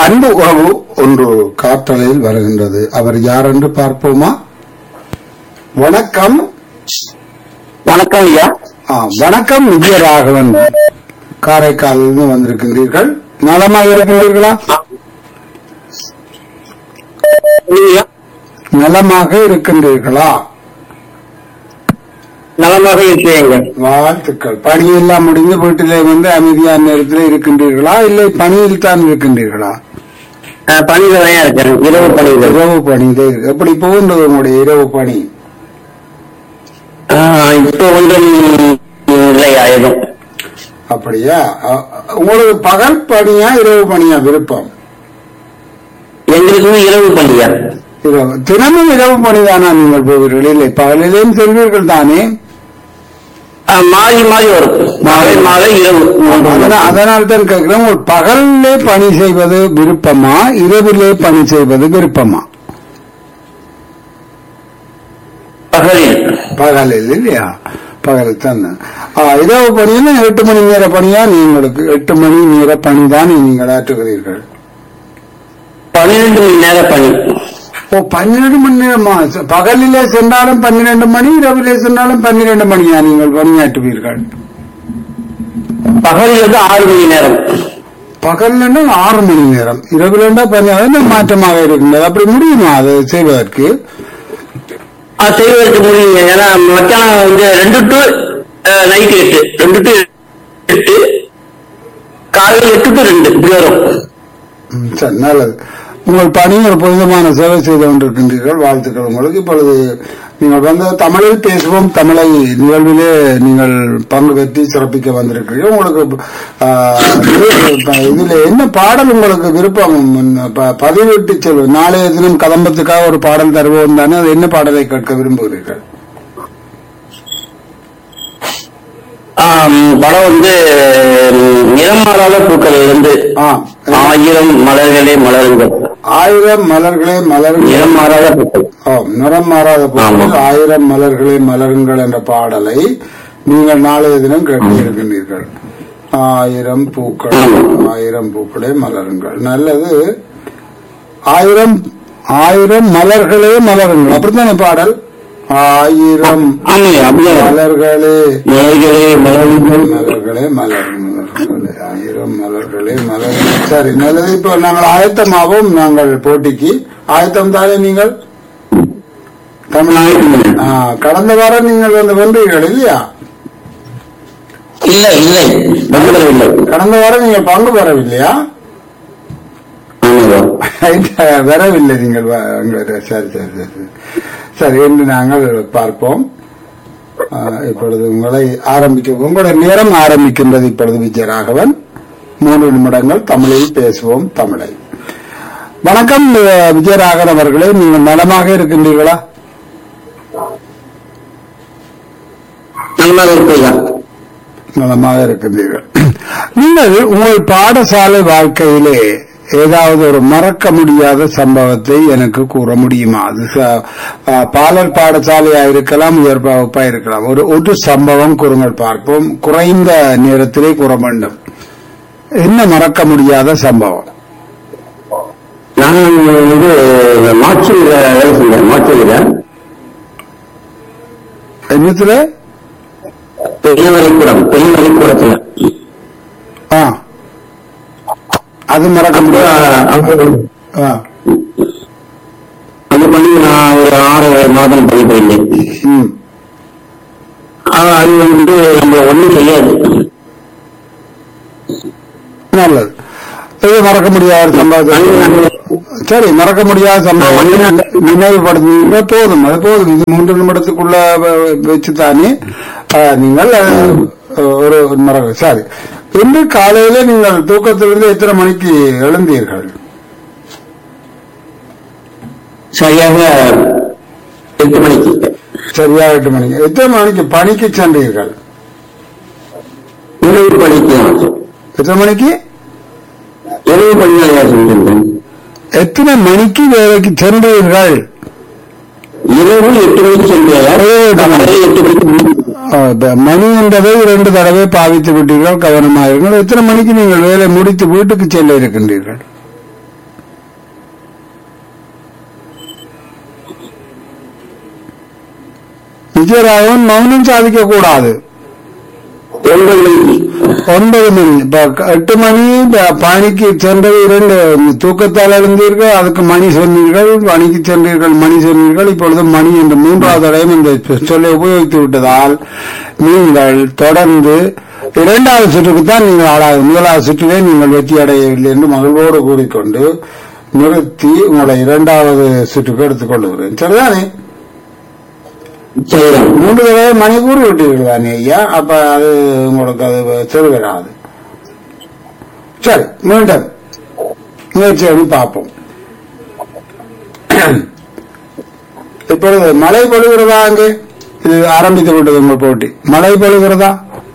அன்பு உறவு ஒன்று காற்றலையில் வருகின்றது அவர் யார் என்று பார்ப்போமா வணக்கம் வணக்கம் ஐயா ஆ, வணக்கம் விஜயராகவன் காரைக்காலிலிருந்து வந்திருக்கின்றீர்கள் நலமாக இருக்கின்றீர்களா ஐயா நலமாக இருக்கின்றீர்களா நலமாக இருக்கிறேங்க வாழ்த்துக்கள் பணியெல்லாம் முடிந்து வீட்டிலே வந்து அமைதியான நேரத்தில் இருக்கின்றீர்களா இல்லை பணியில் தான் இருக்கின்றீர்களா பணியில தான் இருக்கிறேன் இரவு பணியில இரவு பணியிலே இருக்கு எப்படி போகின்றது உங்களுடைய இரவு பணி ஆஹ், இப்போ ஒன்றும் இல்லையா எதுவும் அப்படியா அ, உங்களுக்கு பகல் பணியா இரவு பணியா விருப்பம் எங்களுக்கு இரவு பணியா இரவு தினமும் இரவு பணிதானா நீங்கள் போவீர்கள் இல்லை பகலிலேயும் செல்வீர்கள் தானே ஆஹ், மாறி மாறி வரும் மாலை மாலை இரவு அதனா- அதனால் தான் கேட்கிறேன் உங்கள் பகலிலே பணி செய்வது விருப்பமா இரவிலே பணி செய்வது விருப்பமா பகலில் பகலில் இல்லையா பகலில் தான் ஆ, இரவு பணின்னா எட்டு மணி நேர பணியா நீங்களுக்கு எட்டு மணி நேர பணி தான் நீங்கள் ஆற்றுகிறீர்கள் பன்னிரண்டு மணி நேர பணி ஓ பன்னிரண்டு மணி நேரமா ச- பகலிலே சென்றாலும் பன்னிரண்டு மணி இரவிலே சென்றாலும் பன்னிரண்டு மணியா நீங்கள் பணியாற்றுவீர்கள் பகலில் வந்து ஆறு மணி நேரம் பகல்ல ஆறு மணி நேரம் இரவுல பன்னெண்டு மாற்றமாக இருக்கின்றது அப்படி முடியுமா அது செய்வதற்கு அது செய்வதற்கு முடியுங்க ஏன்னா மத்தியானம் வந்து ரெண்டு டு நைட் எட்டு ரெண்டு டு எட்டு காலையில் எட்டு டு ரெண்டு இப்படி வரும் ம், சரி நல்லது உங்கள் பணி ஒரு புனிதமான சேவை செய்து கொண்டிருக்கின்றீர்கள் வாழ்த்துக்கள் உங்களுக்கு இப்பொழுது நீங்கள் வந்து தமிழில் பேசுவோம் தமிழை நிகழ்விலே நீங்கள் பங்கு பெற்றி சிறப்பிக்க வந்திருக்கிறீர்கள் உங்களுக்கு ஆ, இது- இதுல என்ன பாடல் உங்களுக்கு விருப்பம் ப- பதிவிட்டு செல்வோம் நாளைய தினம் கதம்பத்துக்காக ஒரு பாடல் தருவோம் தானே அது என்ன பாடலை கேட்க விரும்புகிறீர்கள் ஆம், படம் வந்து ம், நிறம் மாறாத பூக்கள் வந்து ஆ ஆயிரம் மலர்களே மலருங்கள் ஆயிரம் மலர்களே மலருங்கள் நிறம் மாறாத பூக்கள் ஆ, நிறம் மாறாத பூக்கள் ஆமா. ஆயிரம் மலர்களே மலருங்கள் என்ற பாடலை நீங்கள் நாளைய தினம் கேட்க இருக்கின்றீர்கள் ஆயிரம் பூக்கள் ஆயிரம் பூக்களே மலருங்கள் நல்லது ஆயிரம் ஆயிரம் மலர்களே மலருங்கள் அப்படித்தானே பாடல் ஆயிரம் ஆமாங்க அப்படியே மலர்களே மலர்களே மலருங்கள் மலர்களே மலர் மலர்களே ஆயிரம் மலர்களே மலர் சரி நல்லது இப்போ நாங்கள் ஆயத்தமாவோம் நாங்கள் போட்டிக்கு ஆயத்தம் தானே நீங்கள் தமிழ் ஆ, கடந்த வாரம் நீங்கள் வந்து வென்றீர்கள் இல்லையா இல்லை இல்லை பங்குகள் இல்லை கடந்த வாரம் நீங்கள் பங்கு பெறவில்லையா ஆமாங்க வரவில்லை நீங்கள் வ- அங்க- சரி சரி சரி சரி. சரி என்று நாங்கள் பார்ப்போம் ஆ, இப்பொழுது உங்களை ஆரம்பிக்க உங்களுடைய நேரம் ஆரம்பிக்கின்றது இப்பொழுது விஜயராகவன் மூன்று நிமிடங்கள் தமிழில் பேசுவோம் தமிழை வணக்கம் அஹ், விஜயராகவன் அவர்களே நீங்கள் நலமாக இருக்கின்றீர்களா நல்லா இருப்பீங்க நலமாக இருக்கின்றீர்கள் நீங்கள் உங்கள் பாடசாலை வாழ்க்கையிலே ஏதாவது ஒரு மறக்க முடியாத சம்பவத்தை எனக்கு கூற முடியுமா அது ச- ஆ, பாலர் பாடசாலையா இருக்கலாம் உயர் வகுப்பா இருக்கலாம் ஒரு ஒரு சம்பவம் கூறுங்கள் பார்ப்போம் குறைந்த நேரத்திலே கூற வேண்டும் என்ன மறக்க முடியாத சம்பவம் நான் வந்து மாச்சூரில் வேலை செஞ்சேன் மாச்சூரில் என்னத்துல பெரிய வரைக்கூடம் பெரிய வரைக்கூடத்தில் ஆ அது மறக்க முடியாது ஆ. அது பண்ணி நான் ஒரு ஆறு மாதம் பண்ணி போயிருந்தேன் ம். ஆனா, அது வந்து நம்ம ஒண்ணும் செய்யாது நல்லது இது மறக்க முடியாத சம்பவத்தை சரி மறக்க முடியாத சம்பவம் நினைவுபடுத்துங்க போதும் அது போதும் இது மூன்று நிமிடத்துக்குள்ள வ- வச்சுத்தானே ஆ, நீங்கள் அஹ், ஒரு மறக்க சரி இன்று காலையில நீங்கள் தூக்கத்திலிருந்து எத்தனை மணிக்கு எழுந்தீர்கள் சரியாக எட்டு மணிக்கு சரியா எட்டு மணிக்கு எத்தனை மணிக்கு பணிக்கு சென்றீர்கள் இரவு பணிக்கு எத்தனை மணிக்கு இரவு பணியாக செஞ்சிருந்தேன் எத்தனை மணிக்கு வேலைக்கு சென்றீர்கள் இரவு எட்டு மணிக்கு சென்றேன் காலையில் எட்டு மணிக்கு முடிஞ்சுது. ஆ, இப்ப மணி என்பதை இரண்டு தடவை பாவித்து விட்டீர்கள் கவனமாக இருங்கள் எத்தனை மணிக்கு நீங்கள் வேலை முடித்து வீட்டுக்கு செல்ல இருக்கின்றீர்கள் விஜயராகவன் மௌனம் சாதிக்க கூடாது ஒன்பது மணிக்கு ஒன்பது மணி இப்ப க- எட்டு மணி ப- பணிக்கு சென்றது இரண்டு தூக்கத்தால் எழுந்தீர்கள் அதுக்கு மணி சொன்னீர்கள் பணிக்கு சென்றீர்கள் மணி சொன்னீர்கள் இப்பொழுது மணி என்ற மூன்றாவது தடவையும் இந்த சொ- சொல்லை உபயோகித்து விட்டதால் நீங்கள் தொடர்ந்து இரண்டாவது சுற்றுக்கு தான் நீங்கள் ஆளாக முதலாவது சுற்றிலே நீங்கள் வெற்றி அடையவில்லை என்று மகிழ்வோடு கூறிக்கொண்டு நிறுத்தி உங்களை இரண்டாவது சுற்றுக்கு எடுத்துக் கொள்ளுகிறேன் சரிதானே சரிதான் மூன்று தடவை மணி கூறி விட்டீர்கள் தானே ஐயா அப்ப அது உங்களுக்கு அது சரி வராது சரி மீண்டும் முயற்சி பண்ணி பார்ப்போம் இப்பொழுது மழை பொழுகிறதா அங்கே இது ஆரம்பித்து விட்டது உங்கள் போட்டி மழை பொழுகிறதா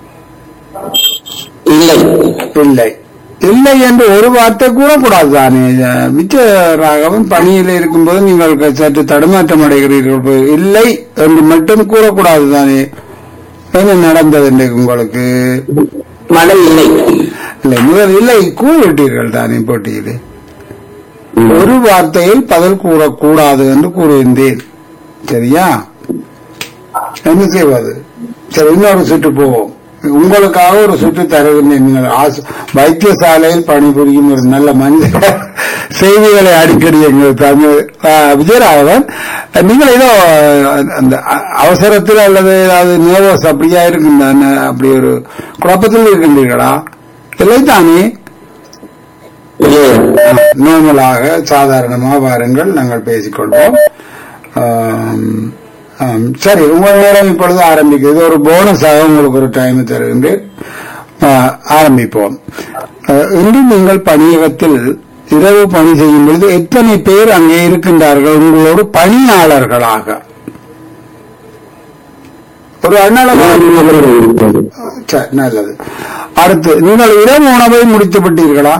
இல்லை இல்லை இல்லை என்று ஒரு வார்த்தை கூறக்கூடாது தானே மிச்ச ராகவன் பணியில் இருக்கும்போது நீங்கள் க- சற்று தடுமாற்றம் அடைகிறீர்கள் போய் இல்லை என்று மட்டும் கூறக்கூடாது தானே என்ன நடந்தது இன்றைக்கு உங்களுக்கு மழை இல்லை இல்லை முதல் இல்லை கூறிவிட்டீர்கள் தானே போட்டியிலே ஒரு வார்த்தையில் பதில் கூறக்கூடாது என்று கூறியிருந்தேன் சரியா என்ன செய்வது சரி இன்னொரு சுற்று போவோம் உங்களுக்காக ஒரு சுற்று தருகின்றேன் நீங்கள் ஆச- வைத்தியசாலையில் பணிபுரியும் ஒரு நல்ல மனித செய்திகளை அடிக்கடி எங்கள் தமிழ் ஆ, விஜயராகவன் நீங்கள் ஏதோ அந்த அ- அவசரத்தில் அல்லது ஏதாவது நேவஸ் அப்படியா இருக்கின்ற அப்படி ஒரு குழப்பத்தில் இருக்கின்றீர்களா இல்லை தானே இல்லை. நார்மலாக சாதாரணமாக வாருங்கள் நாங்கள் பேசிக்கொள்வோம் ஆம், ஆம், சரி உங்கள் நேரம் இப்பொழுது ஆரம்பிக்குது இது ஒரு போனஸாக உங்களுக்கு ஒரு டைம் தருகின்றேன் ஆ, ஆரம்பிப்போம் ஆ, இன்று நீங்கள் பணியகத்தில் இரவு பணி செய்யும் பொழுது எத்தனை பேர் அங்கே இருக்கின்றார்கள் உங்களோடு பணியாளர்களாக ஒரு அண்ணளமாக சரி, நல்லது அடுத்து நீங்கள் இரவு உணவை முடித்து விட்டீர்களா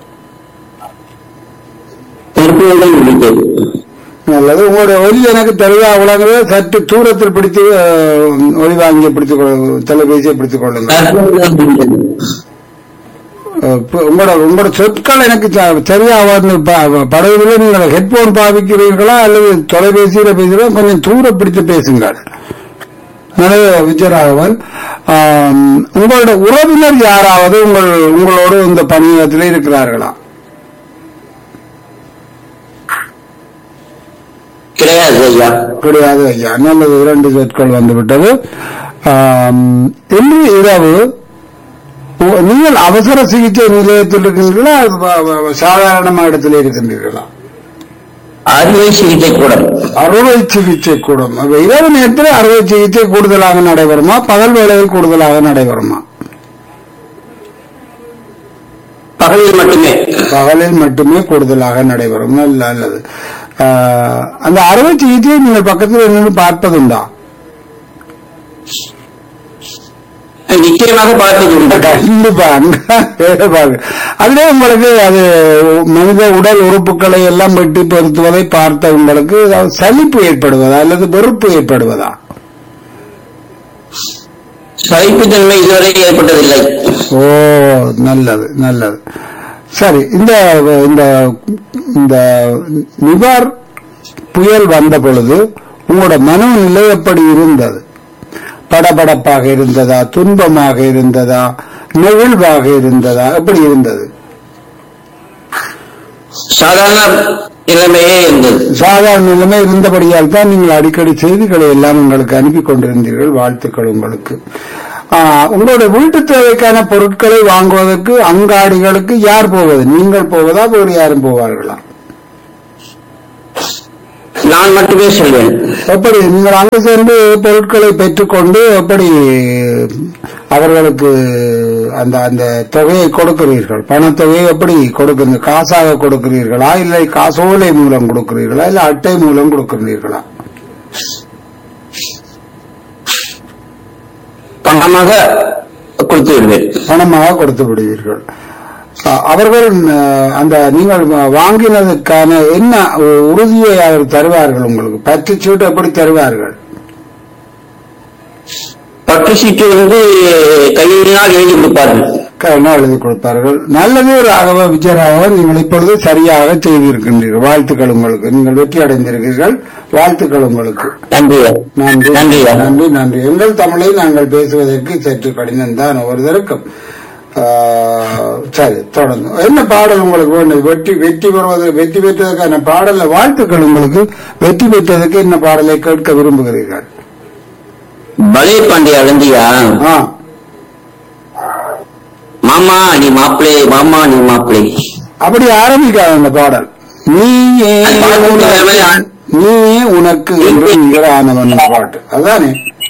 தற்போது முடித்தது நல்லது உங்களுடைய ஒலி எனக்கு தெளிவா உலகவே சற்று தூரத்தில் பிடித்து அஹ், ஒலி வாங்கிய பிடித்துக் கொள்ள தொலைபேசியை பிடித்துக் கொள்ளுங்க தற்போது முடித்தது அஹ், இப்ப உங்களோட உங்களோட சொற்கள் எனக்கு ச- சரியா வந்து ப- படகுல நீங்கள் ஹெட்போன் பாவிக்கிறீர்களா அல்லது தொலைபேசியில பேசுகிறீங்களா கொஞ்சம் தூர பிடித்து பேசுங்கள் நல்லது விஜயராகவன் ஆம், உங்களோட உறவினர் யாராவது உங்கள் உங்களோடு இந்த பணியிடத்தில் இருக்கிறார்களா கிடையாது ஐயா கிடையாது ஐயா நல்லது இரண்டு சொற்கள் வந்துவிட்டது ஆம், இன்று இரவு உ- நீங்கள் அவசர சிகிச்சை நிலையத்தில் இருக்கின்றீர்களா அது வ- வ- சாதாரண இடத்தில் இருக்கின்றீர்களா அறுவை சிகிச்சை கூடம் அறுவை சிகிச்சை கூடம் அப்ப இரவு நேரத்தில் அறுவை சிகிச்சை கூடுதலாக நடைபெறுமா பகல் வேளையில் கூடுதலாக நடைபெறுமா பகலில் மட்டுமே பகலில் மட்டுமே கூடுதலாக நடைபெறும் நல்ல நல்லது ஆ, அந்த அறுவை சிகிச்சையை நீங்கள் பக்கத்தில் நின்று பார்ப்பதுண்டா நிச்சயமாக பார்த்தது உண்டு கண்டிப்பா வேறுபாடு அதிலே உங்களுக்கு அது மனித உடல் உறுப்புகளை எல்லாம் வெட்டி பொருத்துவதை பார்த்த உங்களுக்கு அதாவது சலிப்பு ஏற்படுவதா அல்லது வெறுப்பு ஏற்படுவதா சகிப்புத்தன்மை இதுவரை ஏற்பட்டதில்லை ஓ நல்லது நல்லது சரி இந்த இந்த இந்த நிவார் புயல் வந்த பொழுது உங்களோட மனநிலை எப்படி இருந்தது படபடப்பாக இருந்ததா துன்பமாக இருந்ததா நெகிழ்வாக இருந்ததா எப்படி இருந்தது சாதாரண நிலைமையே இருந்தது சாதாரண நிலைமை இருந்தபடியால் தான் நீங்கள் அடிக்கடி செய்திகளை எல்லாம் உங்களுக்கு அனுப்பி கொண்டிருந்தீர்கள் வாழ்த்துக்கள் உங்களுக்கு ஆ, உங்களுடைய வீட்டு தேவைக்கான பொருட்களை வாங்குவதற்கு அங்காடிகளுக்கு யார் போவது நீங்கள் போவதா வேறு யாரும் போவார்களா நான் மட்டுமே செல்வேன் எப்படி நீங்கள் அங்கு சென்று பொருட்களை பெற்றுக்கொண்டு எப்படி அவர்களுக்கு அந்த அந்த தொகையை கொடுக்கிறீர்கள் பணத்தொகையை எப்படி கொடுக்குறீங்க காசாக கொடுக்கிறீர்களா இல்லை காசோலை மூலம் கொடுக்கிறீர்களா இல்லை அட்டை மூலம் கொடுக்கிறீர்களா பணமாக கொடுத்து விடுவேன் பணமாக கொடுத்து விடுவீர்கள் அஹ், அவர்கள் அஹ், அந்த நீங்கள் வாங்கினதுக்கான என்ன உறுதியை அவர் தருவார்கள் உங்களுக்கு பத்து சீட்டு எப்படி தருவார்கள் பட்டு சீட்டு வந்து கையினால் எழுதி கொடுப்பார்கள் கருணா எழுதி கொடுப்பார்கள் நல்லது ராகவ விஜயராகவன் நீங்கள் இப்பொழுது சரியாக செய்திருக்கின்றீர்கள் வாழ்த்துக்கள் உங்களுக்கு நீங்கள் வெற்றி அடைந்திருக்கிறீர்கள் வாழ்த்துக்கள் உங்களுக்கு நன்றி நன்றி நன்றி நன்றி நன்றி எங்கள் தமிழை நாங்கள் பேசுவதற்கு சற்று கடினம் தான் ஒருவருக்கும் ஆஹ், சரி தொடர்ந்து என்ன பாடல் உங்களுக்கு வேண்டும் வெற்றி வெற்றி பெறுவது வெற்றி பெற்றதற்கான பாடல வாழ்த்துக்கள் உங்களுக்கு வெற்றி பெற்றதற்கு என்ன பாடலை கேட்க விரும்புகிறீர்கள் பலே பாண்டியா வந்தியா ஆ மாமா நீ மாப்பிளே மாமா நீ மாப்பிளே அப்படி ஆரம்பிக்காத அந்த பாடல் நீயே அது பாடல் உனக்கு- வேற மாதிரி ஆ- நீயே உனக்கு என்று நிகரானவன் பாட்டு அதானே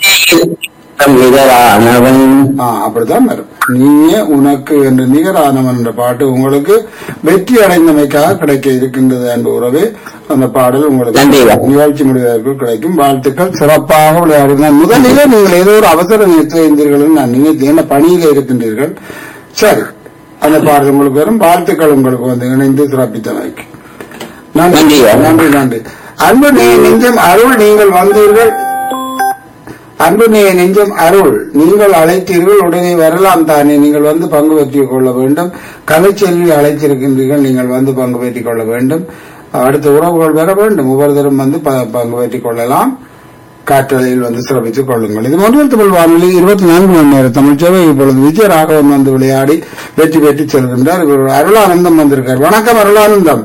நிகரானவன் ஆ அப்படித்தான் வரும் நீயே உனக்கு என்று நிகரானவன் என்ற பாட்டு உங்களுக்கு வெற்றி அடைந்தமைக்காக கிடைக்க இருக்கின்றது என்ற உறவே அந்த பாடல் உங்களுக்கு நன்றி. நிகழ்ச்சி முடிவதற்குள் கிடைக்கும் வாழ்த்துக்கள் சிறப்பாக விளையாடுங்கள் முதலிலே நீங்கள் ஏதோ ஒரு அவசர நிறுத்தி இருந்தீர்கள் நான் நினைத்தேன் என்ன பணியில இருக்கின்றீர்கள் சரி அந்த பாடல் உங்களுக்கு வரும் வாழ்த்துக்கள் உங்களுக்கு வந்து இணைந்து சிறப்பித்தமைக்கு நன்றி நன்றி. நன்றி நன்றி அன்பு நீ நெஞ்சம் அருள் நீங்கள் வந்தீர்கள் அன்பு நீ நெஞ்சம் அருள் நீங்கள் அழைத்தீர்கள் உடனே வரலாம் தானே நீங்கள் வந்து பங்கு பெற்றுக் கொள்ள வேண்டும் கலைச்செல்வி அழைத்திருக்கின்றீர்கள் நீங்கள் வந்து பங்கு பெற்றுக் கொள்ள வேண்டும் அடுத்த உறவுகள் வர வேண்டும் ஒவ்வொருத்தரும் வந்து ப- பங்கு பெற்றுக் கொள்ளலாம் காற்றலையில் வந்து சிறப்பித்துக் கொள்ளுங்கள் இது ஒன்றில் தமிழ் வானொலி இருபத்தி நான்கு மணி நேர தமிழ் சேவை இப்பொழுது விஜயராகவன் வந்து விளையாடி வெற்றி பெற்று செல்கின்றார் இவர் அருளானந்தம் வந்திருக்கார் வணக்கம் அருளானந்தம்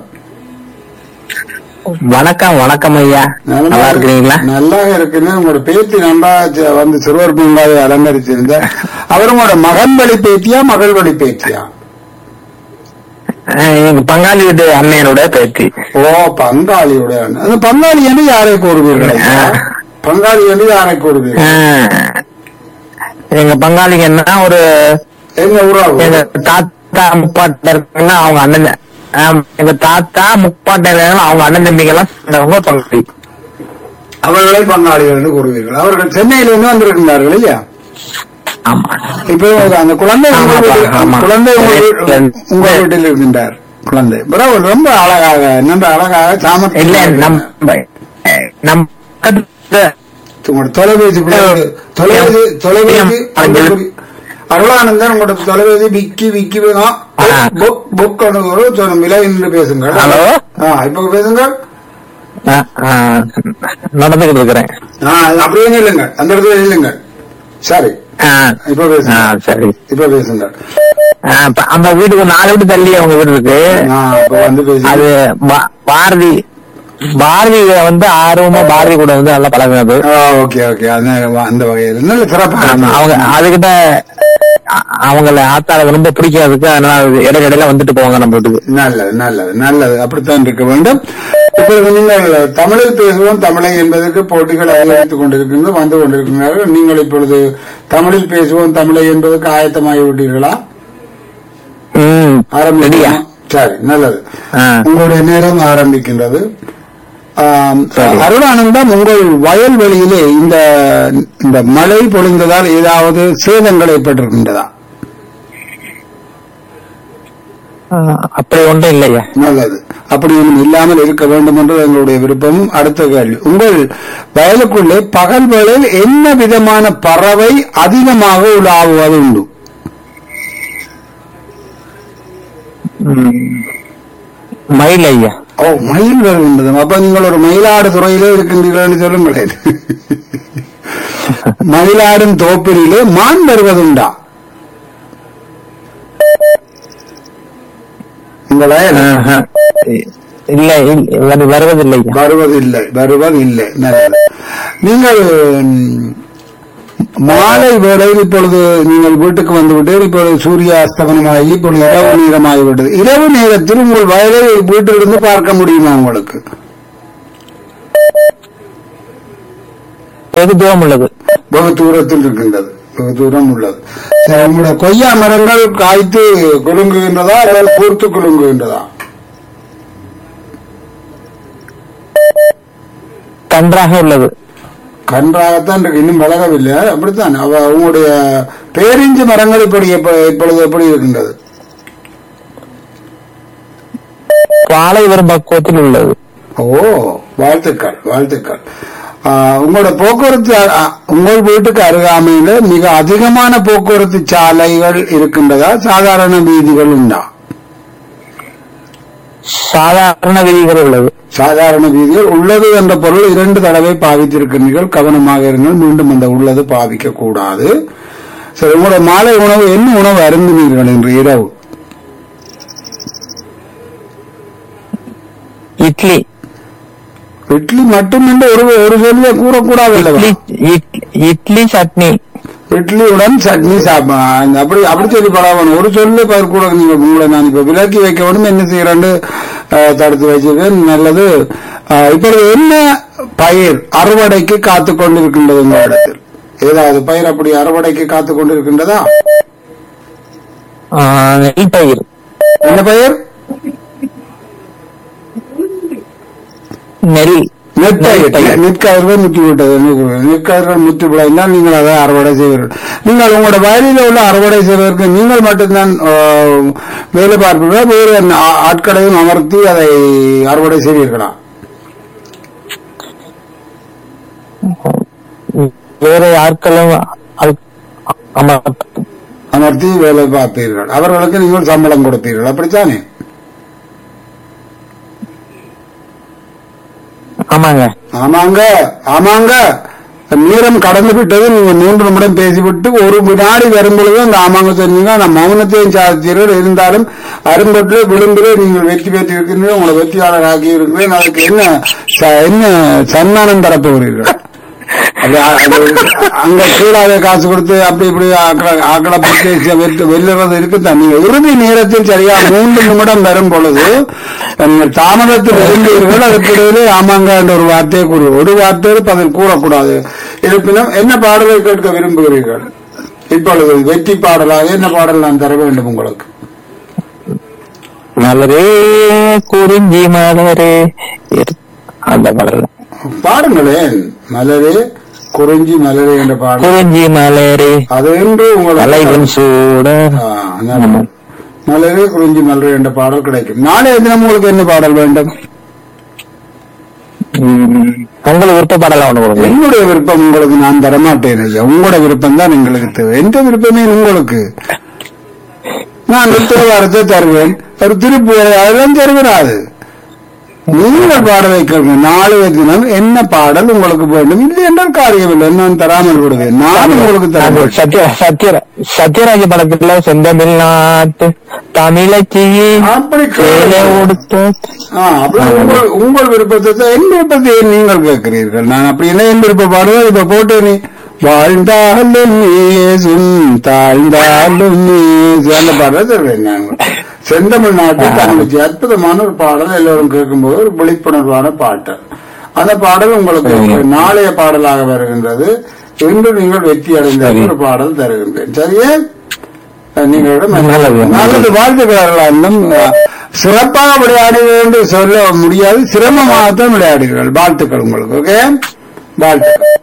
வணக்கம் வணக்கம் ஐயா நல்லா இருக்கிறீங்களா நல்லா இருக்குன்னு உங்களோட பேத்தி நல்லா ஜ- வந்து சிறுவர் பூங்காவை அலங்கரிச்சிருந்த அவர் உங்களோட மகன் வழி பேத்தியா மகள் வழி பேத்தியா அஹ் எங்க பங்காளி வீட்டு அண்ணையனோட பேத்தி ஓ பங்காளியோட அண்ணன். அந்த பங்காளி என்று யாரை கூறுவீர்கள் ஐயா? பங்காளி என்று யாரை கூறுவீர்கள் அஹ் எங்க பங்காளிங்க என்ன ஒரு எங்க உறவு எங்க தாத்தா முப்பாட்ட இருக்காங்கன்னா அவங்க அண்ணன் ஆம், எங்க தாத்தா முப்பாட்ட இருக்காங்கன்னா அவங்க அண்ணன் தம்பிங்க எல்லாம் சேர்ந்தவங்க பங்காளி அவர்களை பங்காளிகள் என்று கூறுவீர்கள் அவர்கள் சென்னையிலிருந்து வந்திருக்கின்றார்கள் இல்லையா ஆமா இப்போ அந்த குழந்தை உங்க ஆமாப்பா, வீட்டில்- ஆமா. குழந்தை உங்க வீ- உங்க வீட்டில் இருக்கின்றார் குழந்தை பிறகு ரொம்ப அழகாக நல்ல அழகாக இல்ல சாமர்த்தியம் நம்ம அஹ், நம்ம பக்கத்துல உங்களோட தொலைபேசி பிள்ளைங்க தொலைபேசி தொலைபேசி அஞ்சு. அருளானந்தன் உங்களோட தொலைபேசி விக்கி விக்கி வேணும் ஆ. புக் புக் சொன்ன விலை நின்று பேசுங்க ஹலோ? ஆ இப்ப பேசுங்க அஹ், அஹ், நடந்துகிட்டு இருக்கிறேன் ஆ அப்படியே இல்லைங்க அந்த இடத்துல இல்லைங்க சரி அஹ், இப்ப பேசுங்க அஹ், சரி இப்ப பேசுங்க அஹ், இப்ப அந்த வீட்டுக்கு நாலு வீடு தள்ளி அவங்க வீடு இருக்கு ஆ இப்ப வந்து பேசுங்க அது பா- பாரதி பாரதி வந்து ஆர்வமா பாரதி கூட வந்து நல்லா பழகுனது ஆ ஓகே ஓகே அந்த அந்த வகையில் நல்ல சிறப்பாக ஆமா, அவங்க அதுகிட்ட அ- அவங்கள ஆத்தாளுக்கு ரொம்ப பிடிக்காதுக்கு அதனால அது இடையில இடையில வந்துட்டு போவாங்க நம்ம வீட்டுக்கு நல்லது நல்லது நல்லது அப்படித்தான் இருக்க வேண்டும் இப்பொழுது நீங்கள் தமிழில் பேசுவோம் தமிழை என்பதற்கு போட்டிகள் அதிகரித்துக் கொண்டிருக்கின்றது வந்து கொண்டிருக்கிறார்கள் நீங்கள் இப்பொழுது தமிழில் பேசுவோம் தமிழை என்பதற்கு ஆயத்தமாகி விட்டீர்களா ம் ஆரம்பிக்கலாமா? சரி நல்லது ஆ. உங்களுடைய நேரம் ஆரம்பிக்கின்றது ஆம், சரி. அருளானந்தம் உங்கள் வயல்வெளியிலே இந்த இந்த மழை பொழிந்ததால் ஏதாவது சேதங்கள் ஏற்பட்டிருக்கின்றதா அஹ், அப்படி ஒன்றும் இல்லையா நல்லது அப்படி ஒன்றும் இல்லாமல் இருக்க வேண்டும் என்று எங்களுடைய விருப்பமும் அடுத்த கேள்வி உங்கள் வயலுக்குள்ளே பகல் வேளையில் என்ன விதமான பறவை அதிகமாக உலாவுவது உண்டு ம். மயில் ஐயா ஓ மயில் வருகின்றது அப்ப நீங்கள் ஒரு மயிலாடு துறையிலே இருக்கின்றீர்கள் என்று சொல்லுங்களேன் மயிலாடும் தோப்பிலே மான் வருவதுண்டா உங்கள் வயல் ஆஹா. இல்ல இல்ல, அது வருவதில்லை ஐயா. வருவதில்லை வருவதில்லை நல்லது நீங்கள் ம், மாலை வேளையில் இப்பொழுது நீங்கள் வீட்டுக்கு வந்துவிட்டு இப்பொழுது சூரிய அஸ்தமனமாகி இப்பொழுது இரவு நேரமாகிவிட்டது இரவு நேரத்தில் உங்கள் வயலை வீட்டிலிருந்து பார்க்க முடியுமா உங்களுக்கு வெகு தூரம் உள்ளது வெகு தூரத்தில் இருக்கின்றது வெகு தூரம் உள்ளது சரி, உங்களுடைய கொய்யா மரங்கள் காய்த்து குலுங்குகின்றதா அல்லது பூர்த்து குலுங்குகின்றதா கன்றாக உள்ளது கன்றாகத்தான் இருக்கு இன்னும் வளரவில்லை அப்படித்தான் அவ உங்களுடைய பேரிஞ்சு மரங்கள் இப்படி எப்ப- இப்பொழுது எப்படி இருக்கின்றது வாழை வரும் பக்குவத்தில் உள்ளது ஓ வாழ்த்துக்கள் வாழ்த்துக்கள் ஆஹ், உங்களோட போக்குவரத்து அ- அ- உங்கள் வீட்டுக்கு அருகாமையில மிக அதிகமான போக்குவரத்து சாலைகள் இருக்கின்றதா சாதாரண வீதிகள் உண்டா சாதாரண விதிகள் உள்ளது சாதாரண வீதிகள் உள்ளது என்ற பொருள் இரண்டு தடவை பாவித்திருக்கிறீர்கள் கவனமாக இருங்கள் மீண்டும் அந்த உள்ளது பாவிக்க கூடாது சரி உங்களோட மாலை உணவு என்ன உணவு அருந்தினீர்கள் இன்று இரவு இட்லி இட்லி மட்டுமின்றி ஒரு ஒரு சொல்ல கூறக்கூடாது அல்லவா இட்லி இட்- இட்லி சட்னி இட்லியுடன் சட்னி சாப்பா அப்படி அப்படி சொல்லி பழகணும் ஒரு சொல்லு பயிர் கூட நீங்க உங்களை நான் இப்ப விலக்கி வைக்க வேணும் என்ன செய்யறேன்னு அஹ், தடுத்து வச்சிருக்கேன் நல்லது அஹ், இப்பொழுது என்ன பயிர் அறுவடைக்கு காத்து கொண்டிருக்கின்றது உங்க இடத்தில் ஏதாவது பயிர் அப்படி அறுவடைக்கு காத்து கொண்டிருக்கின்றதா ஆ, நெல் பயிர் என்ன பயிர் நெல் நெற்பயிர் நெற்பயிர். நெற்கயிர்கள் முற்றி விட்டது நெற்கயிர்கள் முற்றி விளைந்தால் நீங்கள் அதை அறுவடை செய்வீர்கள் நீங்கள் உங்களோட வயலில் உள்ள அறுவடை செய்வதற்கு நீங்கள் மட்டும்தான் ஆஹ், வேலை பார்ப்பீர்களா வேறு ஆ- ஆட்களையும் அமர்த்தி அதை அறுவடை செய்வீர்களா வேற ஆட்களும் அது- ஆமா அமர்த்தி வேலை பார்ப்பீர்கள் அவர்களுக்கு நீங்கள் சம்பளம் கொடுப்பீர்கள் அப்படித்தானே ஆமாங்க ஆமாங்க ஆமாங்க நேரம் கடந்து விட்டது நீங்க மூன்று நிமிடம் பேசிவிட்டு ஒரு வினாடி வரும் பொழுது அந்த ஆமாங்க சொன்னீங்க நான் மௌனத்தையும் சாதித்தீர்கள் இருந்தாலும் அரும்பட்டிலே விளிம்பிலே நீங்கள் வெற்றி பெற்று இருக்கின்றீர்கள் உங்களை வெற்றியாளர் ஆக்கி இருக்கிறேன் அதுக்கு என்ன ச- என்ன சன்மானம் தரப்போகிறீர்கள் அது அது அங்க கீழாக காசு கொடுத்து அப்படி இப்படி ஆக்கள- ஆக்களை பற்றி வெற்றி வெல்லுறது இருக்குதான் நீங்க இறுதி நேரத்தில் சரியா மூன்று நிமிடம் வரும் பொழுது நீங்கள் தாமதத்தில் இருந்தீர்கள் அதற்கிடையிலே ஆமாங்க என்ற ஒரு வார்த்தையை கூறு ஒரு வார்த்தையில் பதில் கூறக்கூடாது இருப்பினும் என்ன பாடலை கேட்க விரும்புகிறீர்கள் இப்பொழுது வெற்றி பாடலாக என்ன பாடல் நான் தர வேண்டும் உங்களுக்கு மலரே குறிஞ்சி மலரே இரு- அந்த மலர் பாடுங்களேன் மலரே குறிஞ்சி மலரே என்ற பாடல் குறிஞ்சி மலரே அது என்று தலைவன் உங்களுக்கு சூட ஆ, நல்லது. மலரே குறிஞ்சி மலரே என்ற பாடல் கிடைக்கும் நாளைய தினம் உங்களுக்கு என்ன பாடல் வேண்டும் ம், உங்களுக்கு விருப்ப பாடலாம் ஒண்ணு கொடுங்க என்னுடைய விருப்பம் உங்களுக்கு நான் தரமாட்டேன் ஐயா உங்களோட விருப்பம் தான் எங்களுக்கு தேவை எந்த விருப்பமே உங்களுக்கு நான் உத்தரவாதத்தை தருவேன் ஒரு திருப்புவரை அதெல்லாம் தருகிறாது நீங்கள் பாட வைக்கிறது நாளைய தினம் என்ன பாடல் உங்களுக்கு வேண்டும் இல்லை என்றால் காரியம் இல்லை நான் தராமல் விடுவேன் நான் உங்களுக்கு அது தருவேன் சத்ய சத்ய சத்யராஜ படத்துல செந்தமிழ்நாட்டு தமிழச்சியே அப்படி சேலை கேளுங்கள். உடுத்த ஆ, அப்படி உங்கள் உங்கள் விருப்பத்தை தான் என் விருப்பத்தை ஏன் நீங்கள் கேட்கிறீர்கள் நான் அப்படி என்ன என் விருப்ப பாடுவேன் இப்ப போட்டு நீ வாழ்ந்தாலும் நீசும் தாழ்ந்தாலும் நீசு அந்த பாடலை தருவேன் நான் செந்தமிழ் நாட்டு தமிழ்ச்சி அற்புதமான ஒரு பாடல் எல்லோரும் கேட்கும்போது ஒரு விழிப்புணர்வான பாட்டு அந்த பாடல் உங்களுக்கு நாளைய பாடலாக வருகின்றது இன்று நீங்கள் வெற்றி அடைந்த சரி. ஒரு பாடல் தருகின்றேன் சரியா நீங்களிடம் நல்லது. நல்லது வாழ்த்துக்கிறார்கள் இன்னும் அஹ், சிறப்பாக விளையாடுங்கள் என்று சொல்ல முடியாது சிரமமாகத்தான் விளையாடுகிறீர்கள் வாழ்த்துக்கள் உங்களுக்கு ஓகே வாழ்த்துக்கள்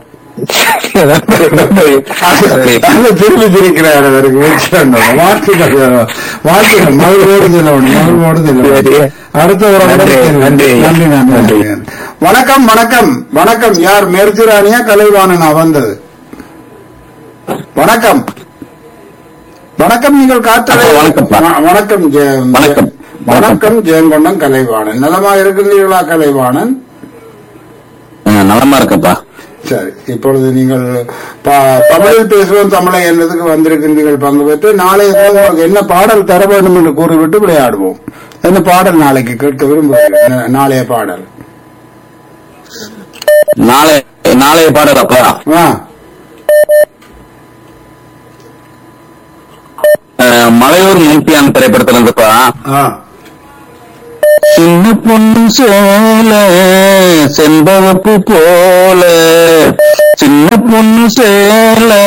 அங்க திரும்பி திரிக்கிறார் அவருக்கு வீழ்ச்சி வந்தோம். வாழ்த்துக்கள் வாழ்த்துக்கள் மகிழ்வோடு செல்லணும் மகிழ்வோடு செல்லணும் சரி. அடுத்த ஒரு நன்றி, நன்றி நன்றி. நன்றி நன்றி நன்றி. வணக்கம் வணக்கம் வணக்கம் யார் மேற்சிராணியா கலைவாணனா வந்தது வணக்கம் வணக்கம் நீங்கள் காத்தலை அப்பா, வணக்கம்ப்பா. வ- வணக்கம் ஜெய- வணக்கம். வணக்கம் ஜெயங்கொண்டம் கலைவாணன் நலமா இருக்கின்றீர்களா கலைவாணன் நலமா இருக்கப்பா சரி இப்பொழுது நீங்கள் ப- தமிழில் பேசுவோம் தமிழை என்னதுக்கு வந்திருக்கின்றீர்கள் பங்கு பெற்று நாளைய தினம் உங்களுக்கு என்ன பாடல் தர வேண்டும் என்று கூறிவிட்டு விளையாடுவோம் என்ன பாடல் நாளைக்கு கேட்க விரும்புகிறேன் நா- நாளைய பாடல் நாளை நாளைய பாடலப்பா ஆ அஹ், மலையூர் முன்பியான் திரைப்படத்துல இருந்துப்பா ஆ சின்ன பொண்ணு சேல செண்பகப்பு போல சின்ன பொண்ணு சேல